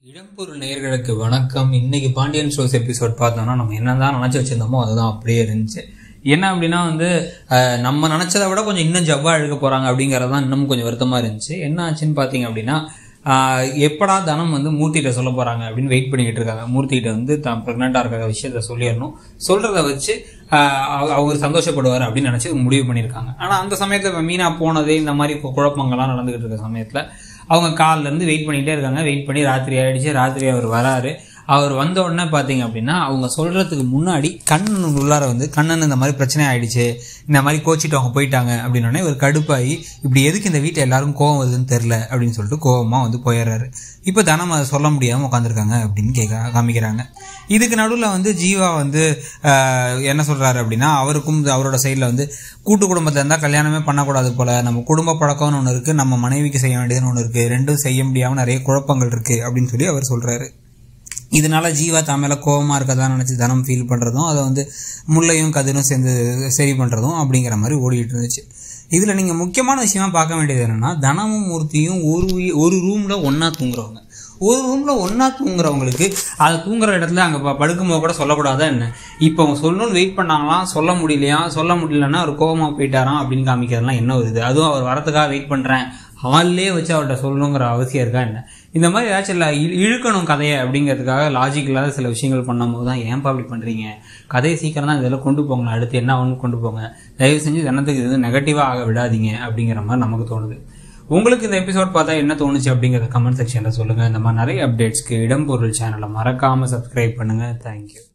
இடம்பொருள் நேயர்களுக்கு வணக்கம் இன்னைக்கு பாண்டியன் ஷோஸ் எபிசோட் பார்த்தோம்னா நம்ம என்னதான் நினச்சி வச்சிருந்தோமோ அதுதான் அப்படியே இருந்துச்சு என்ன அப்படின்னா வந்து அஹ், நம்ம நினச்சதை விட கொஞ்சம் இன்னும் ஜவ்வா இழுக்க போகிறாங்க அப்படிங்கிறது தான் இன்னும் கொஞ்சம் வருத்தமாக இருந்துச்சு என்ன ஆச்சுன்னு பார்த்தீங்க அப்படின்னா ஆஹ், எப்படா தனம் வந்து மூர்த்திகிட்ட சொல்ல போகிறாங்க அப்படின்னு வெயிட் பண்ணிக்கிட்டு இருக்காங்க மூர்த்திகிட்ட வந்து தான் ப்ரெக்னெண்ட்டாக இருக்கிற விஷயத்த சொல்லிடணும் சொல்கிறத வச்சு ஆஹ், அவ- அவர் சந்தோஷப்படுவார் அப்படின்னு நினச்சி முடிவு பண்ணியிருக்காங்க ஆனால் அந்த சமயத்தில் இப்போ மீனா போனதே இந்த மாதிரி இப்போ குழப்பங்கள்லாம் நடந்துகிட்டு இருக்க சமயத்தில் அவங்க கால்ல இருந்து வெயிட் பண்ணிகிட்டே இருக்காங்க வெயிட் பண்ணி ராத்திரி ஆயிடுச்சு ராத்திரி அவர் வராரு அவர் வந்த உடனே பார்த்தீங்க அப்படின்னா அவங்க சொல்கிறதுக்கு முன்னாடி கண்ணன் உள்ளார வந்து கண்ணன் இந்த மாதிரி பிரச்சனை ஆயிடுச்சு இந்த மாதிரி கோச்சிட்டு அவங்க போயிட்டாங்க அப்படின்னோடனே இவர் கடுப்பாகி இப்படி எதுக்கு இந்த வீட்டில் எல்லாரும் கோவம் வருதுன்னு தெரில அப்படின்னு சொல்லிட்டு கோவமாக வந்து போயிடுறாரு இப்போ தனம் அதை சொல்ல முடியாமல் உட்காந்துருக்காங்க அப்படின்னு கேட்க காமிக்கிறாங்க இதுக்கு நடுவில் வந்து ஜீவா வந்து ஆஹ், என்ன சொல்கிறாரு அப்படின்னா அவருக்கும் இது அவரோட சைடில் வந்து கூட்டு குடும்பத்தில் இருந்தால் கல்யாணமே பண்ணக்கூடாது போல் நம்ம குடும்ப பழக்கம்னு ஒன்று இருக்குது நம்ம மனைவிக்கு செய்ய வேண்டியதுன்னு ஒன்று இருக்குது ரெண்டும் செய்ய முடியாமல் நிறைய குழப்பங்கள் இருக்குது அப்படின்னு சொல்லி அவர் சொல்கிறாரு இதனால ஜீவா தான் மேலே கோவமாக இருக்கதா நினச்சி தனம் ஃபீல் பண்ணுறதும் அதை வந்து முல்லையும் கதிரும் சேர்ந்து சரி பண்ணுறதும் அப்படிங்கிற மாதிரி ஓடிட்டு இருந்துச்சு இதில் நீங்கள் முக்கியமான விஷயமா பார்க்க வேண்டியது என்னென்னா தனமும் மூர்த்தியும் ஒரு உயி- ஒரு ரூமில் ஒன்றா தூங்குறவங்க ஒரு ரூமில் ஒன்றா தூங்குறவங்களுக்கு அது தூங்குற இடத்துல அங்கே படுக்கும்போது கூட சொல்லக்கூடாதா என்ன இப்போ அவங்க சொல்லணும்னு வெயிட் பண்ணாங்களாம் சொல்ல முடியலையா சொல்ல முடியலன்னா அவர் கோவமாக போயிட்டாராம் அப்படின்னு காமிக்கிறதுலாம் என்ன வருது அதுவும் அவர் வரத்துக்காக வெயிட் பண்ணுறேன் ஹால்லே வச்சு அவர்கிட்ட சொல்லணுங்கிற அவசியம் இருக்கா என்ன இந்த மாதிரி ஏதாச்சும் இல்லை இழு- இழுக்கணும் கதையை அப்படிங்கிறதுக்காக லாஜிக் இல்லாத சில விஷயங்கள் பண்ணும்போது தான் ஏன் அப்படி பண்ணுறீங்க கதையை சீக்கிரம் தான் இதெல்லாம் கொண்டு போங்க அடுத்து என்ன ஒன்று கொண்டு போங்க தயவு செஞ்சு தினத்துக்கு இது நெகட்டிவாக ஆக விடாதீங்க அப்படிங்கிற மாதிரி நமக்கு தோணுது உங்களுக்கு இந்த எபிசோட் பார்த்தா என்ன தோணுச்சு அப்படிங்கிறத கமெண்ட் செக்ஷனில் சொல்லுங்கள் இந்த மாதிரி நிறைய அப்டேட்ஸ்க்கு இடம்பொருள் சேனலை மறக்காமல் சப்ஸ்கிரைப் பண்ணுங்கள் தேங்க்யூ